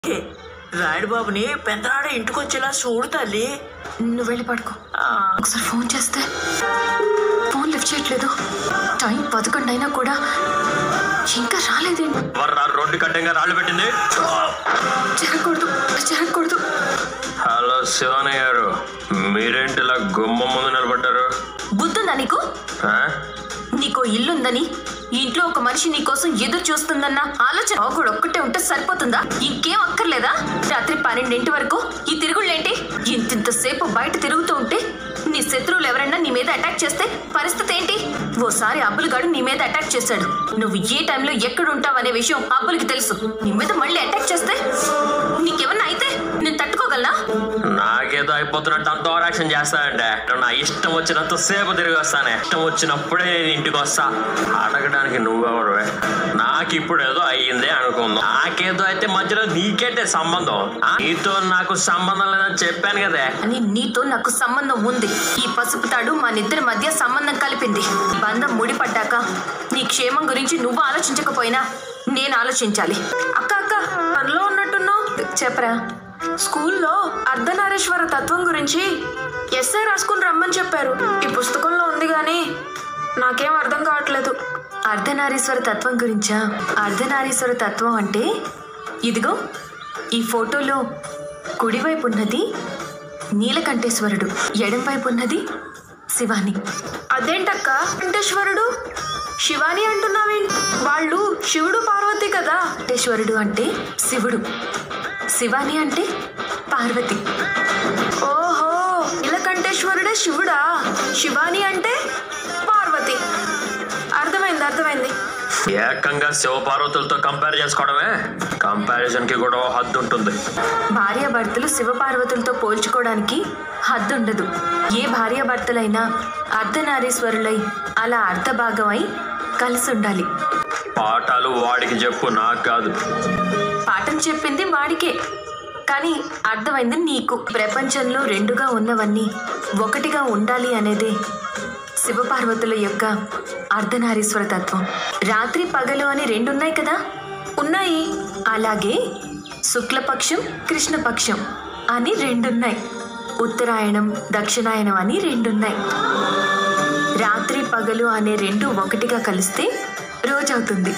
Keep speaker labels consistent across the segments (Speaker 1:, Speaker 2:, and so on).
Speaker 1: రాయుడు బాబుని పెద్దనాడ ఇంటికి వచ్చేలా చూడు తల్లి
Speaker 2: నువ్వు వెళ్ళి పడుకో
Speaker 1: ఆ,
Speaker 2: ఒకసారి ఫోన్ చేస్తే ఫోన్ లిఫ్ట్ చేయట్లేదు టైం పదకొండు అయినా కూడా ఇంకా రాలేదేంటి
Speaker 3: వర్రా రోడ్డు కట్టంగా రాళ్ళు పెట్టింది
Speaker 2: జరగకూడదు జరగకూడదు
Speaker 3: హలో శివనయ్య గారు మీరేంటి ఇలా గుమ్మ ముందు నిలబడ్డారు
Speaker 2: బుద్ధుందా నీకు
Speaker 3: ఆ?
Speaker 2: నీకో ఇల్లుందని ఈ ఇంట్లో ఒక మనిషి నీ కోసం ఎదురు చూస్తుందన్న ఆలోచన ఒకడు ఒక్కటే ఉంటే సరిపోతుందా ఇంకేం అక్కర్లేదా రాత్రి పన్నెండింటి వరకు ఈ తిరుగుళ్ళేంటి ఇంతింతసేపు బయట తిరుగుతూ ఉంటే నీ శత్రువులు ఎవరైనా నీ మీద అటాక్ చేస్తే పరిస్థితి ఏంటి ఓసారి అబ్బులుగాడు నీ మీద అటాక్ చేశాడు నువ్వు ఏ టైంలో ఎక్కడ ఉంటావనే విషయం అబ్బులకి తెలుసు నీ మీద మళ్ళీ అటాక్ చేస్తే నీకేమన్నా అయితే నేను తట్టుకోగలనా
Speaker 3: నాకేదో అయిపోతున్నట్టు అంత యాక్షన్ చేస్తానంటే నా ఇష్టం వచ్చినంత సేపు తిరిగి వస్తానే ఇష్టం వచ్చినప్పుడే నేను ఇంటికి వస్తా అడగడానికి నువ్వెవరువే నాకు ఇప్పుడు ఏదో అయ్యిందే అనుకుందాం నాకేదో అయితే మధ్యలో నీకేంటే సంబంధం ఆ? నీతో నాకు సంబంధం లేదని చెప్పాను కదే
Speaker 2: అని నీతో నాకు సంబంధం ఉంది ఈ పసుపు తాడు మన ఇద్దరి మధ్య సంబంధం కలిపింది బంధం ముడిపడ్డాక నీ క్షేమం గురించి నువ్వు ఆలోచించకపోయినా నేను ఆలోచించాలి అక్క అక్క పనిలో ఉన్నట్టున్నావు చెప్పరా
Speaker 4: స్కూల్లో అర్ధనారీశ్వర తత్వం గురించి ఎస్ఐ రాసుకుని రమ్మని చెప్పారు ఈ పుస్తకంలో ఉంది కానీ నాకేం అర్థం కావట్లేదు
Speaker 2: అర్ధనారీశ్వర తత్వం గురించా అర్ధనారీశ్వర తత్వం అంటే ఇదిగో ఈ ఫోటోలో కుడివైపు ఉన్నది నీలకంఠేశ్వరుడు ఎడంవైపు ఉన్నది శివాని
Speaker 4: అదేంటక్క వెంకటేశ్వరుడు శివాని అంటున్నావేంటి వాళ్ళు శివుడు పార్వతి కదా
Speaker 2: వెంకటేశ్వరుడు అంటే శివుడు శివాని అంటే పార్వతి
Speaker 4: ఓహో నీలకంఠేశ్వరుడే శివుడా శివాని అంటే పార్వతి అర్థమైంది అర్థమైంది
Speaker 3: ఏకంగా శివపార్వతులతో కంపేర్ చేసుకోవడమే కంపారిజన్ కి కూడా ఓ హద్దు ఉంటుంది
Speaker 2: భార్యాభర్తలు శివపార్వతులతో పోల్చుకోవడానికి హద్దుండదు ఏ భార్యాభర్తలైనా అర్ధనారీశ్వరులై అలా అర్ధభాగమై కలిసి ఉండాలి
Speaker 3: పాఠాలు వాడికి చెప్పు నాకు కాదు
Speaker 2: పాఠం చెప్పింది వాడికే కానీ అర్థమైంది నీకు ప్రపంచంలో రెండుగా ఉన్నవన్నీ ఒకటిగా ఉండాలి అనేదే శివపార్వతుల యొక్క అర్ధనారీశ్వర తత్వం రాత్రి పగలు అని రెండున్నాయి కదా ఉన్నాయి అలాగే శుక్లపక్షం కృష్ణపక్షం అని రెండున్నాయి ఉత్తరాయణం దక్షిణాయనం అని రెండున్నాయి రాత్రి పగలు అనే రెండు ఒకటిగా కలిస్తే రోజవుతుంది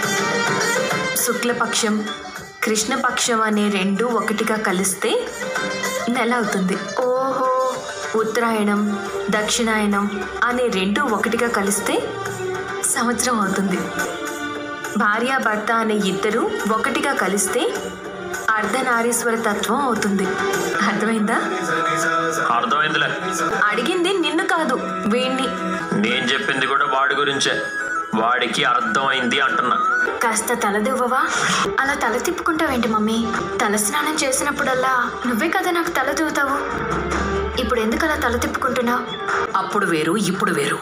Speaker 2: శుక్లపక్షం కృష్ణపక్షం అనే రెండు ఒకటిగా కలిస్తే నెల అవుతుంది ఓహో ఉత్తరాయణం దక్షిణాయనం అనే రెండు ఒకటిగా కలిస్తే సంవత్సరం అవుతుంది భార్యాభర్త అనే ఇద్దరు ఒకటిగా కలిస్తే అర్ధనారీశ్వర తత్వం అవుతుంది అర్థమైందా
Speaker 3: అర్థమైందిలే
Speaker 2: అడిగింది నిన్ను కాదు వీణ్ణి
Speaker 3: నేను చెప్పింది కూడా వాడి గురించే వాడికి అర్థమైంది అంటున్నా
Speaker 4: కాస్త తలదువ్వవా అలా తల తిప్పుకుంటావేంటి మమ్మీ తల స్నానం చేసినప్పుడల్లా నువ్వే కదా నాకు తల దూవుతావు ఇప్పుడు ఎందుకు అలా తల తిప్పుకుంటున్నావు
Speaker 1: అప్పుడు వేరు ఇప్పుడు వేరు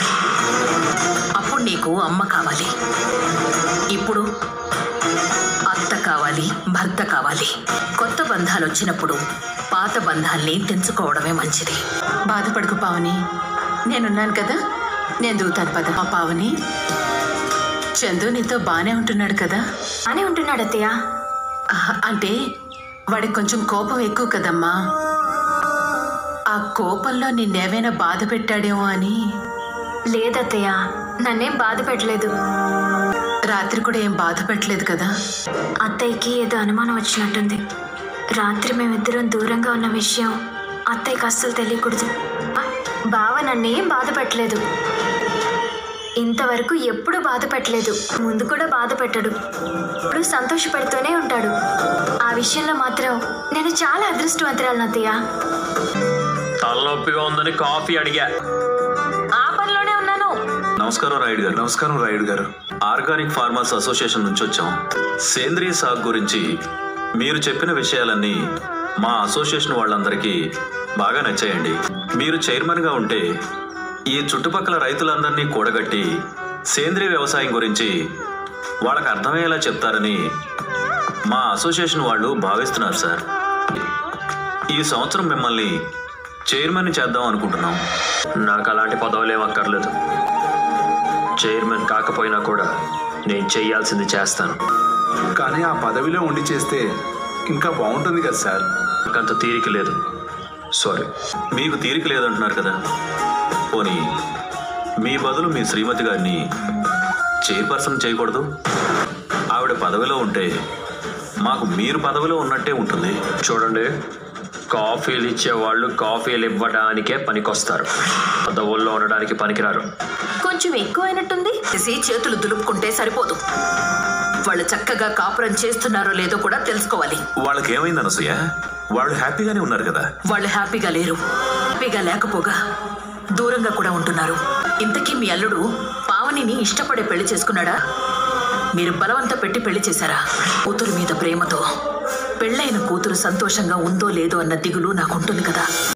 Speaker 1: అప్పుడు నీకు అమ్మ కావాలి ఇప్పుడు అత్త కావాలి భర్త కావాలి కొత్త బంధాలు వచ్చినప్పుడు పాత బంధాల్ని తెంచుకోవడమే మంచిది బాధపడుకు పావని నేనున్నాను కదా నేను దూతాను పద మా పావని చందు నీతో బానే ఉంటున్నాడు కదా
Speaker 4: అని ఉంటున్నాడు అత్తయ్య
Speaker 1: ఆహ్, అంటే వాడికి కొంచెం కోపం ఎక్కువ కదమ్మా ఆ కోపంలో నిన్నేమైనా బాధ పెట్టాడేమో అని
Speaker 4: లేదత్తయ్య నన్నేం బాధ పెట్టలేదు
Speaker 1: రాత్రి కూడా ఏం బాధ పెట్టలేదు కదా
Speaker 4: అత్తయ్యకి ఏదో అనుమానం వచ్చినట్టుంది రాత్రి మేమిద్దరం దూరంగా ఉన్న విషయం అత్తయ్యకి అస్సలు తెలియకూడదు ఆ, బావ నన్నేం బాధ పెట్టలేదు ఇంతవరకు ఎప్పుడు బాధ పెట్టలేదు ముందు కూడా బాధ పెట్టడు ఇప్పుడు సంతోష పెడుతూనే ఉంటాడు ఆ విషయంలో మాత్రం నేను చాలా అదృష్టవంతురాలను అత్తయ్య
Speaker 3: తలనొప్పిగా ఉందని కాఫీ అడిగా
Speaker 2: ఆ పనిలోనే ఉన్నాను
Speaker 5: నమస్కారం రాయుడు గారు నమస్కారం రాయుడు గారు ఆర్గానిక్ ఫార్మర్స్ అసోసియేషన్ నుంచి వచ్చాం సేంద్రియ సాగు గురించి మీరు చెప్పిన విషయాలన్నీ మా అసోసియేషన్ వాళ్ళందరికీ బాగా నచ్చాయండి మీరు చైర్మన్గా ఉంటే ఈ చుట్టుపక్కల రైతులందరినీ కూడగట్టి సేంద్రియ వ్యవసాయం గురించి వాళ్ళకి అర్థమయ్యేలా చెప్తారని మా అసోసియేషన్ వాళ్ళు భావిస్తున్నారు సార్ ఈ సంవత్సరం మిమ్మల్ని చైర్మన్ చేద్దాం అనుకుంటున్నాం
Speaker 3: నాకు అలాంటి పదవులు ఏం అక్కర్లేదు చైర్మన్ కాకపోయినా కూడా నేను చేయాల్సింది చేస్తాను
Speaker 6: కానీ ఆ పదవిలో ఉండి చేస్తే ఇంకా బాగుంటుంది కదా సార్
Speaker 3: నాకంత తీరిక లేదు సారీ
Speaker 5: మీకు తీరిక లేదంటున్నారు కదా పోనీ మీ బదులు మీ శ్రీమతి గారిని చైర్పర్సన్ చేయకూడదు ఆవిడ పదవిలో ఉంటే మాకు మీరు పదవిలో ఉన్నట్టే ఉంటుంది
Speaker 3: చూడండి కాఫీలు ఇచ్చేవాళ్ళు కాఫీలు ఇవ్వడానికే పనికొస్తారు పదవుల్లో ఉండడానికి పనికిరారు
Speaker 2: కొంచెం ఎక్కువ అయినట్టుంది
Speaker 1: చేసి చేతులు దులుపుకుంటే సరిపోదు వాళ్ళు చక్కగా కాపురం చేస్తున్నారో లేదో కూడా తెలుసుకోవాలి
Speaker 5: వాళ్ళకి ఏమైంది అనసూయ వాళ్ళు హ్యాపీగానే ఉన్నారు కదా
Speaker 1: వాళ్ళు హ్యాపీగా లేరు హ్యాపీగా లేకపోగా దూరంగా కూడా ఉంటున్నారు ఇంతకీ మీ అల్లుడు పావనిని ఇష్టపడే పెళ్లి చేసుకున్నాడా మీరు బలవంత పెట్టి పెళ్లి చేశారా కూతురు మీద ప్రేమతో పెళ్ళైన కూతురు సంతోషంగా ఉందో లేదో అన్న దిగులు నాకుంటుంది కదా